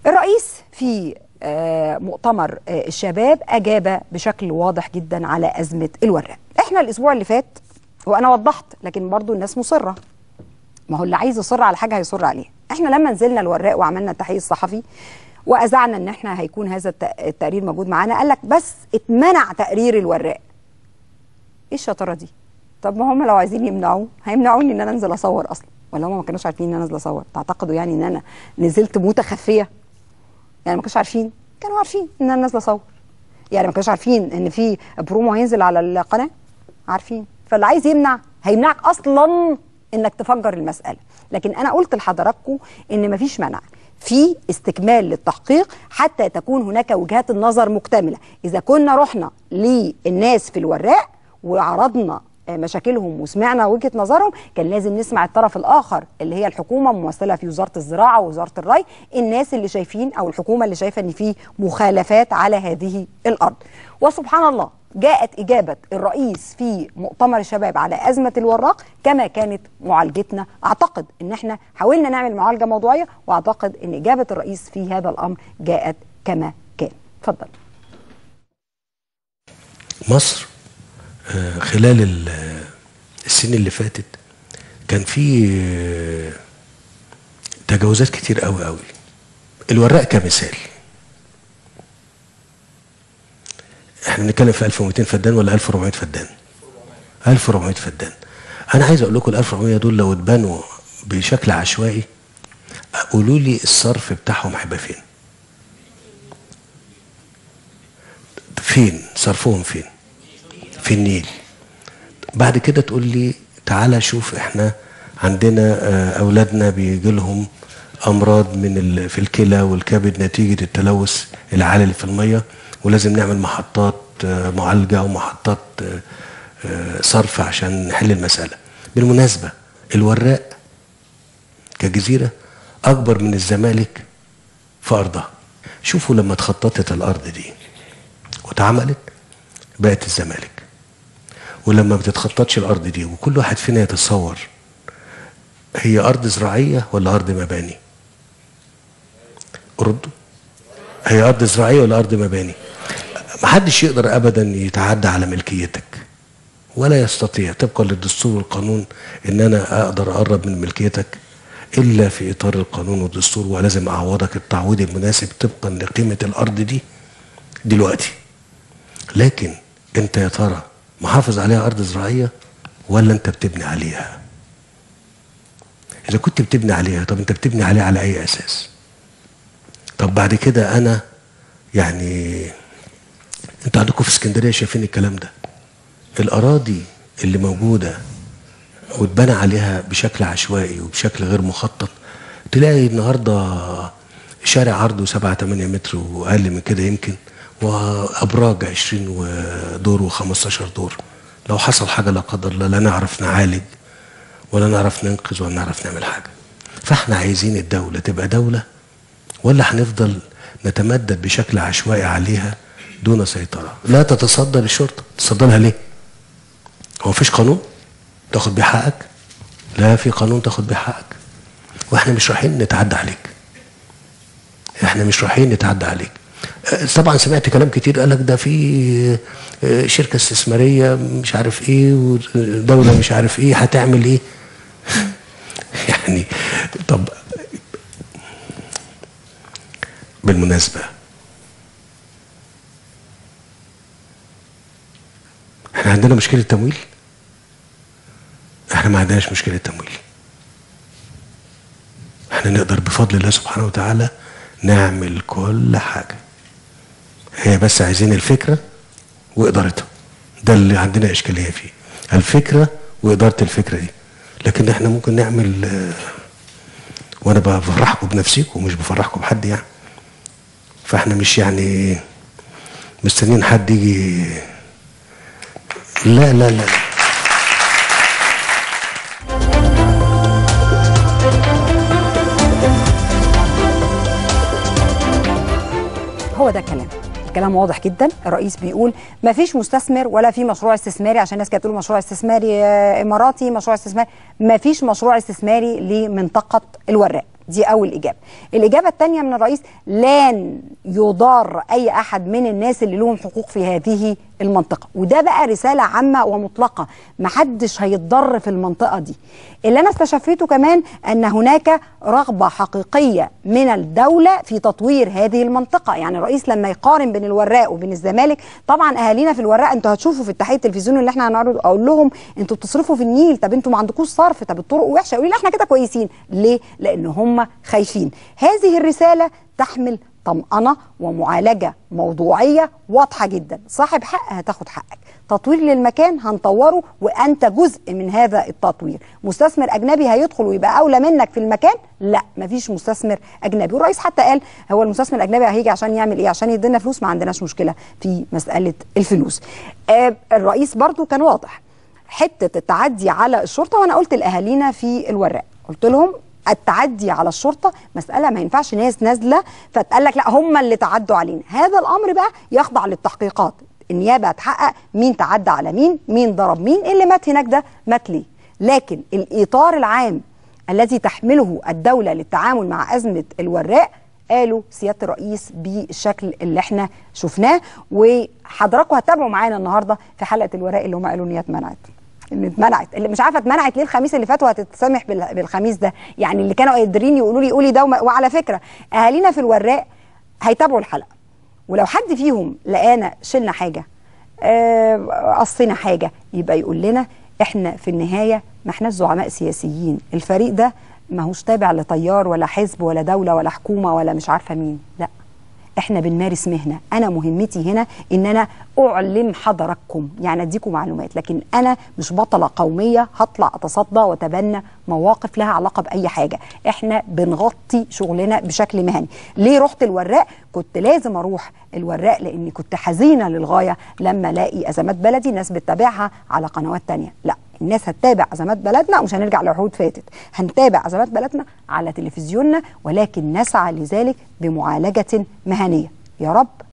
الرئيس في آه، مؤتمر آه، الشباب أجاب بشكل واضح جدا على أزمة الوراق احنا الأسبوع اللي فات وأنا وضحت لكن برضو الناس مصرة ما هو اللي عايز يصر على حاجة هيصر عليها احنا لما نزلنا الوراق وعملنا التحقيق الصحفي وأذعنا ان احنا هيكون هذا الت- التقرير موجود معانا قال لك بس اتمنع تقرير الوراق ايه الشطاره دي طب ما هم لو عايزين يمنعوه هيمنعوني ان انا انزل اصور اصلا ولا هم ما كانوش عارفين ان انا نازله اصور تعتقدوا يعني ان انا نزلت متخفيه يعني ما كانوش عارفين كانوا عارفين ان انا نازله اصور يعني ما كانوش عارفين ان في برومو هينزل على القناه عارفين فاللي عايز يمنع هيمنعك اصلا انك تفجر المساله لكن انا قلت لحضراتكم ان مفيش منع في استكمال للتحقيق حتى تكون هناك وجهات النظر مكتمله اذا كنا رحنا للناس في الوراق وعرضنا آه، مشاكلهم وسمعنا وجهه نظرهم كان لازم نسمع الطرف الاخر اللي هي الحكومه ممثله في وزاره الزراعه ووزاره الري الناس اللي شايفين او الحكومه اللي شايفه ان في مخالفات على هذه الارض وسبحان الله جاءت إجابة الرئيس في مؤتمر الشباب على أزمة الوراق كما كانت معالجتنا أعتقد أن احنا حاولنا نعمل معالجة موضوعية وأعتقد أن إجابة الرئيس في هذا الأمر جاءت كما كان اتفضل مصر آه، خلال ال- آه، السنين اللي فاتت كان في آه، تجاوزات كتير قوي قوي الوراق كمثال احنا بنتكلم في 1200 فدان ولا 1400 فدان 1400 فدان انا عايز اقول لكم ال 1400 دول لو اتبنوا بشكل عشوائي قولوا لي الصرف بتاعهم هيبقى فين فين صرفهم فين في النيل بعد كده تقول لي تعالى شوف احنا عندنا آه، اولادنا بيجي لهم امراض من ال- في الكلى والكبد نتيجه التلوث العالي اللي في الميه ولازم نعمل محطات آه، معالجه ومحطات آه، آه، صرف عشان نحل المساله بالمناسبه الوراق كجزيره اكبر من الزمالك في ارضها شوفوا لما اتخططت الارض دي واتعملت بقت الزمالك ولما ما بتتخططش الارض دي وكل واحد فينا يتصور هي ارض زراعيه ولا ارض مباني ردوا هي ارض زراعيه ولا ارض مباني محدش يقدر ابدا يتعدى على ملكيتك ولا يستطيع طبقا للدستور والقانون ان انا اقدر اقرب من ملكيتك الا في اطار القانون والدستور ولازم اعوضك التعويض المناسب طبقا لقيمه الارض دي دلوقتي لكن انت يا ترى محافظ عليها ارض زراعيه ولا انت بتبني عليها اذا كنت بتبني عليها طب انت بتبني عليها على اي اساس طب بعد كده انا يعني انتوا عندكم في اسكندريه شايفين الكلام ده الاراضي اللي موجوده واتبنى عليها بشكل عشوائي وبشكل غير مخطط تلاقي النهارده شارع عرضه 7 8 متر واقل من كده يمكن وابراج 20 دور و15 دور لو حصل حاجه لا قدر الله لا نعرف نعالج ولا نعرف ننقذ ولا نعرف نعمل حاجه فاحنا عايزين الدوله تبقى دوله ولا هنفضل نتمدد بشكل عشوائي عليها دون سيطره لا تتصدى للشرطه تصدى لها ليه هو مفيش قانون تاخد بيه حقك لا في قانون تاخد بيه حقك واحنا مش رايحين نتعدى عليك احنا مش رايحين نتعدى عليك آه، طبعا سمعت كلام كتير قالك ده في آه، شركه استثماريه مش عارف ايه ودوله مش عارف ايه هتعمل ايه يعني طب بالمناسبه احنا عندنا مشكله تمويل احنا ما عندناش مشكله تمويل احنا نقدر بفضل الله سبحانه وتعالى نعمل كل حاجه هي بس عايزين الفكره وادارتها ده اللي عندنا اشكاليه فيه الفكره واداره الفكره دي لكن احنا ممكن نعمل آه، وانا بفرحكم بنفسيكم ومش بفرحكم بحد يعني فاحنا مش يعني مستنيين حد يجي لا لا لا هو ده الكلام الكلام واضح جدا الرئيس بيقول ما فيش مستثمر ولا في مشروع استثماري عشان الناس كانت تقول مشروع استثماري آه، اماراتي مشروع استثماري ما فيش مشروع استثماري لمنطقه الوراق دي اول اجابه الاجابه الثانيه من الرئيس لن يضار اي احد من الناس اللي لهم حقوق في هذه المنطقه وده بقى رساله عامه ومطلقه محدش هيتضر في المنطقه دي اللي انا استشفيته كمان ان هناك رغبه حقيقيه من الدوله في تطوير هذه المنطقه يعني الرئيس لما يقارن بين الوراق وبين الزمالك طبعا اهالينا في الوراق انتوا هتشوفوا في التحيه التلفزيوني اللي احنا هنعرض اقول لهم انتوا بتصرفوا في النيل طب انتوا ما عندكوش صرف طب الطرق وحشه يقولوا لي لا احنا كده كويسين ليه لان هم خايفين هذه الرساله تحمل طمأنة ومعالجة موضوعية واضحة جدا صاحب حق هتاخد حقك تطوير للمكان هنطوره وأنت جزء من هذا التطوير مستثمر أجنبي هيدخل ويبقى أولى منك في المكان لا مفيش مستثمر أجنبي والرئيس حتى قال هو المستثمر الأجنبي هيجي عشان يعمل إيه عشان يدينا فلوس ما عندناش مشكلة في مسألة الفلوس آه الرئيس برضو كان واضح حتة التعدي على الشرطة وأنا قلت لأهالينا في الوراق قلت لهم التعدي على الشرطه مساله ما ينفعش ناس نازله فتقال لك لا هم اللي تعدوا علينا هذا الامر بقى يخضع للتحقيقات النيابه هتحقق مين تعدى على مين مين ضرب مين اللي مات هناك ده مات ليه لكن الاطار العام الذي تحمله الدوله للتعامل مع ازمه الوراق قالوا سياده الرئيس بالشكل اللي احنا شفناه وحضراتكم هتتابعوا معانا النهارده في حلقه الوراق اللي هم قالوا ان هي اتمنعت ان اتمنعت اللي مش عارفه اتمنعت ليه الخميس اللي فات وهتتسامح بالخميس ده يعني اللي كانوا قادرين يقولوا لي قولي ده وعلى فكره اهالينا في الوراق هيتابعوا الحلقه ولو حد فيهم لقانا شلنا حاجه آه قصينا حاجه يبقى يقول لنا احنا في النهايه ما احناش زعماء سياسيين الفريق ده ماهوش تابع لتيار ولا حزب ولا دوله ولا حكومه ولا مش عارفه مين لا احنا بنمارس مهنه انا مهمتي هنا ان انا اعلم حضراتكم يعني اديكم معلومات لكن انا مش بطله قوميه هطلع اتصدى واتبنى مواقف لها علاقه باي حاجه احنا بنغطي شغلنا بشكل مهني ليه رحت الوراق كنت لازم اروح الوراق لاني كنت حزينه للغايه لما الاقي ازمات بلدي ناس بتتابعها على قنوات تانية لا الناس هتتابع ازمات بلدنا ومش هنرجع لعهود فاتت هنتابع ازمات بلدنا على تلفزيوننا ولكن نسعى لذلك بمعالجه مهنيه يا رب